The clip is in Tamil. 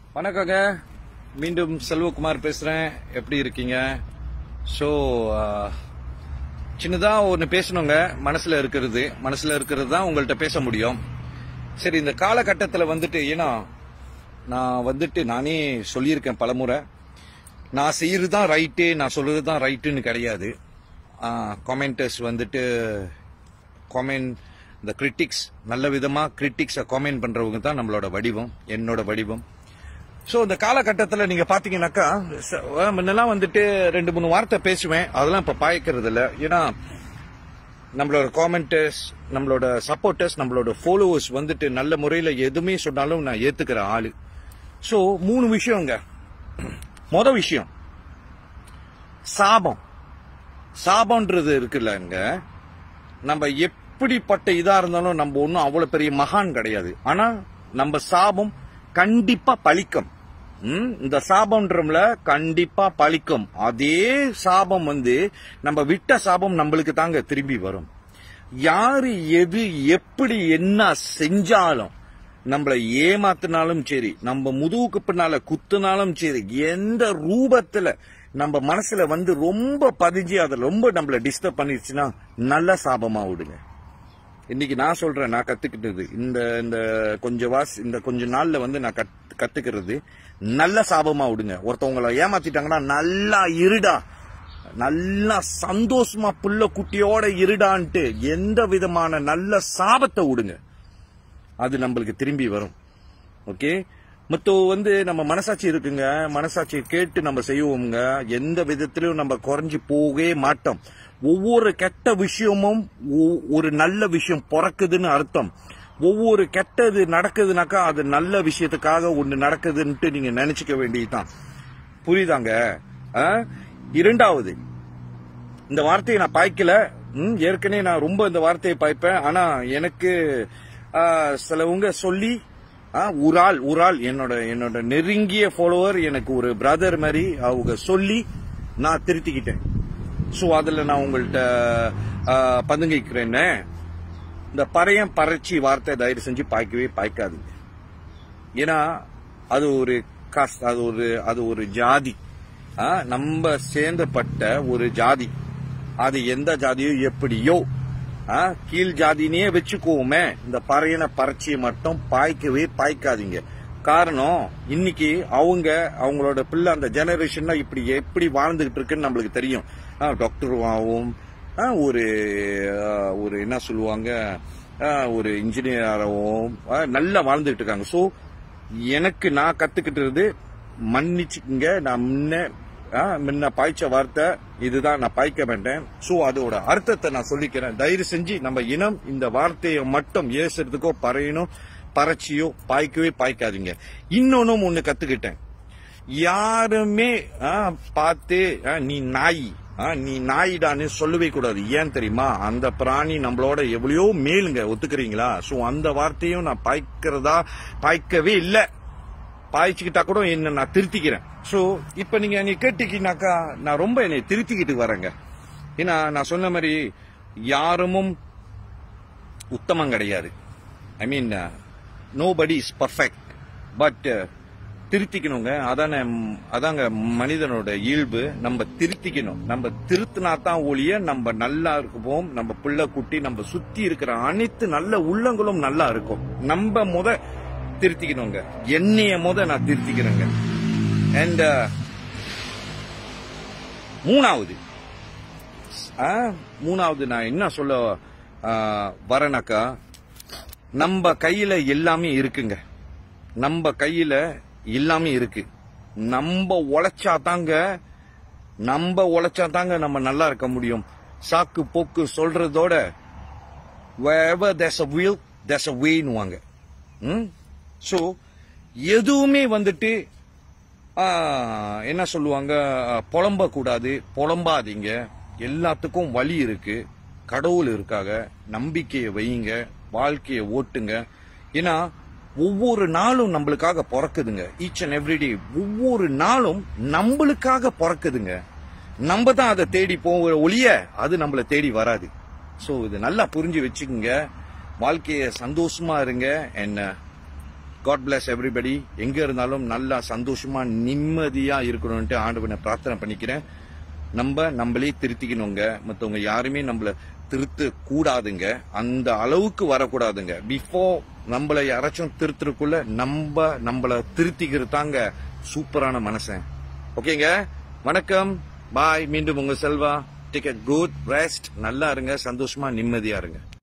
வணக்கங்க மீண்டும் செல்வகுமார் பேசுறேன் எப்படி இருக்கீங்க ஸோ சின்னதா ஒன்று பேசணுங்க மனசுல இருக்கிறது மனசுல இருக்கிறது தான் உங்கள்கிட்ட பேச முடியும் சரி இந்த காலகட்டத்தில் வந்துட்டு ஏன்னா நான் வந்துட்டு நானே சொல்லியிருக்கேன் பலமுறை நான் செய்யறது தான் ரைட்டு நான் சொல்றது தான் ரைட்டுன்னு கிடையாது காமெண்டர்ஸ் வந்துட்டு காமெண்ட் இந்த கிரிட்டிக்ஸ் நல்ல விதமா கிரிட்டிக்ஸை காமெண்ட் பண்றவங்க தான் நம்மளோட வடிவம் என்னோட வடிவம் ஸோ இந்த காலகட்டத்தில் நீங்க பாத்தீங்கன்னாக்கா ச- அஹ் முன்னெல்லாம் வந்துட்டு ரெண்டு மூணு வார்த்தை பேசுவேன் அதெல்லாம் இப்ப பாய்க்கிறது இல்ல ஏன்னா நம்மளோட காமெண்டர்ஸ் நம்மளோட சப்போர்ட்டர்ஸ் நம்மளோட ஃபாலோவர்ஸ் வந்துட்டு நல்ல முறையில் எதுவுமே சொன்னாலும் நான் ஏத்துக்கிற ஆளு ஸோ மூணு விஷயங்க மொத விஷயம் சாபம் சாபம்ன்றது இருக்குல்லங்க நம்ம எப்படிப்பட்ட இதா இருந்தாலும் நம்ம ஒன்றும் அவ்வளவு பெரிய மகான் கிடையாது ஆனா நம்ம சாபம் கண்டிப்பா பலிக்கும் ம், இந்த சாபம்ன்றம்ல கண்டிப்பா பலிக்கும் அதே சாபம் வந்து நம்ம விட்ட சாபம் நம்மளுக்கு தாங்க திரும்பி வரும் யாரு எது எப்படி என்ன செஞ்சாலும் நம்மள ஏமாத்தினாலும் சரி நம்ம முதுகுக்கு பின்னால குத்துனாலும் சரி எந்த ரூபத்துல நம்ம மனசுல வந்து ரொம்ப பதிஞ்சு அதை ரொம்ப நம்மள டிஸ்டர்ப் பண்ணிருச்சுன்னா நல்ல சாபமா விடுங்க இன்னைக்கு நான் சொல்றேன் நான் கத்துக்கிட்டது இந்த இந்த கொஞ்ச வாஸ் இந்த கொஞ்ச நாள்ல வந்து நான் கத்- கத்துக்கிறது நல்ல சாபமா விடுங்க ஒருத்தவங்கள ஏமாத்திட்டாங்கன்னா நல்லா இருடா நல்லா சந்தோஷமா புள்ள குட்டியோட இருடான்ட்டு எந்த விதமான நல்ல சாபத்தை விடுங்க அது நம்மளுக்கு திரும்பி வரும் ஓகே மத்தோ வந்து நம்ம மனசாட்சி இருக்குங்க மனசாட்சியை கேட்டு நம்ம செய்வோங்க எந்த விதத்திலும் நம்ம குறைஞ்சு போகவே மாட்டோம் ஒவ்வொரு கெட்ட விஷயமும் ஒ- ஒரு நல்ல விஷயம் பிறக்குதுன்னு அர்த்தம் ஒவ்வொரு கெட்டது நடக்குதுனாக்கா அது நல்ல விஷயத்துக்காக ஒண்ணு நடக்குதுன்ட்டு நீங்க நினைச்சுக்க வேண்டியதுதான் புரியுதாங்க ஆ? இரண்டாவது இந்த வார்த்தையை நான் பாய்க்கல ம், ஏற்கனவே நான் ரொம்ப இந்த வார்த்தையை பாய்ப்பேன் ஆனா எனக்கு ஆ, சிலவங்க சொல்லி ஆ, ஒரு ஆள் ஒரு ஆள் என்னோட என்னோட நெருங்கிய ஃபாலோவர் எனக்கு ஒரு பிரதர் மாதிரி அவங்க சொல்லி நான் திருத்திக்கிட்டேன் ஸோ அதில் நான் உங்கள்கிட்ட ஆ, பதுங்கிக்கிறேன்னு இந்த பறையன் பறச்சி வார்த்தை தயவு செஞ்சு பாய்க்கவே பாய்க்காதீங்க ஏன்னா அது ஒரு காஸ்ட் அது ஒரு அது ஒரு ஜாதி ஆ, நம்ம சேர்ந்தப்பட்ட ஒரு ஜாதி அது எந்த ஜாதியோ எப்படியோ ஆ, கீழ் ஜாதினே வச்சுக்கோமே இந்த பறையன பறச்சியை மட்டும் பாய்க்கவே பாய்க்காதீங்க காரணம் இன்னைக்கு அவங்க அவங்களோட பிள்ளை அந்த ஜெனரேஷன்ல இப்படி எப்படி வாழ்ந்துகிட்டு இருக்குன்னு நம்மளுக்கு தெரியும் ஆ, டாக்டர்வாகவும் ஆ, ஒரு ஆ, ஒரு என்ன சொல்லுவாங்க ஆ, ஒரு இன்ஜினியராகவும் ஆ, நல்லா வாழ்ந்துகிட்டு இருக்காங்க ஸோ எனக்கு நான் கத்துக்கிட்டது மன்னிச்சுக்குங்க நான் முன்ன ஆ, முன்ன பாய்ச்ச வார்த்தை இதுதான் நான் பாய்க்க மாட்டேன் சோ அதோட அர்த்தத்தை நான் சொல்லிக்கிறேன் தயவு செஞ்சு நம்ம இனம் இந்த வார்த்தையை மட்டும் ஏசுறதுக்கோ பறையணும் பறச்சியோ பாய்க்கவே பாய்க்காதீங்க இன்னொன்னும் ஒண்ணு கத்துக்கிட்டேன் யாருமே ஆ, பார்த்து ஆ, நீ நாய் ஆ, நீ நாயிடான்னு சொல்லவே கூடாது ஏன் தெரியுமா அந்த பிராணி நம்மளோட எவ்வளையோ மேலுங்க ஒத்துக்கிறீங்களா சோ அந்த வார்த்தையும் நான் பாய்க்கிறதா பாய்க்கவே இல்லை பாய்ச்சிக்கிட்டா கூட என்ன நான் திருத்திக்கிறேன் சோ இப்ப நீங்க என்னை கேட்டீங்கன்னாக்கா நான் ரொம்ப என்னை திருத்திக்கிட்டு வரேங்க ஏன்னா நான் சொன்ன மாதிரி யாருமும் உத்தமம் கிடையாது I mean nobody is perfect but திருத்திக்கணுங்க அதான அதாங்க மனிதனோட இயல்பு நம்ம திருத்திக்கணும் நம்ம திருத்தினா தான் ஒழிய நம்ம நல்லா இருப்போம் நம்ம பிள்ளை குட்டி நம்ம சுத்தி இருக்கிற அனைத்து நல்ல உள்ளங்களும் நல்லா இருக்கும் நம்ம முத திருத்திக்கணுங்க என்னைய முத நான் திருத்திக்கிறேங்க அண்ட் மூணாவது ஆ, மூணாவது நான் என்ன சொல்ல ஆ, வரேனாக்கா நம்ம கையில எல்லாமே இருக்குங்க நம்ம கையில எல்லாமே இருக்கு நம்ம உழைச்சா தாங்க நம்ம உழைச்சா தாங்க நம்ம நல்லா இருக்க முடியும் சாக்கு போக்கு சொல்றதோட wherever there's a will there's a wayன்னுவாங்க ம் ஸோ எதுவுமே வந்துட்டு ஆ, என்ன சொல்லுவாங்க புலம்ப கூடாது புலம்பாதீங்க எல்லாத்துக்கும் வழி இருக்கு கடவுள் இருக்காக நம்பிக்கையை வையுங்க வாழ்க்கையை ஓட்டுங்க ஏன்னா ஒவ்வொரு நாளும் நம்மளுக்காக பிறக்குதுங்க ஈச் அண்ட் எவ்ரிடே ஒவ்வொரு நாளும் நம்மளுக்காக பிறக்குதுங்க நம்ம தான் அதை தேடி போகிற ஒளிய அது நம்மள தேடி வராது ஸோ இது நல்லா புரிஞ்சு வச்சுக்கோங்க வாழ்க்கைய சந்தோஷமா இருங்க என்ன காட் bless எவ்ரிபடி எங்க இருந்தாலும் நல்லா சந்தோஷமா நிம்மதியா இருக்கணும்ட்டு ஆண்டவனை பிரார்த்தனை பண்ணிக்கிறேன் நம்ம நம்மளே திருத்திக்கணுங்க மத்தவங்க யாருமே நம்மள திருத்த கூடாதுங்க அந்த அளவுக்கு வரக்கூடாதுங்க பிஃபோர் நம்மள யாராச்சும் திருத்துறதுக்குள்ள நம்ம நம்மள திருத்திக்கிறது தாங்க சூப்பரான மனசன் ஓகேங்க வணக்கம் பாய் மீண்டும் உங்க Selva take a good rest நல்லா இருங்க சந்தோஷமா நிம்மதியா இருங்க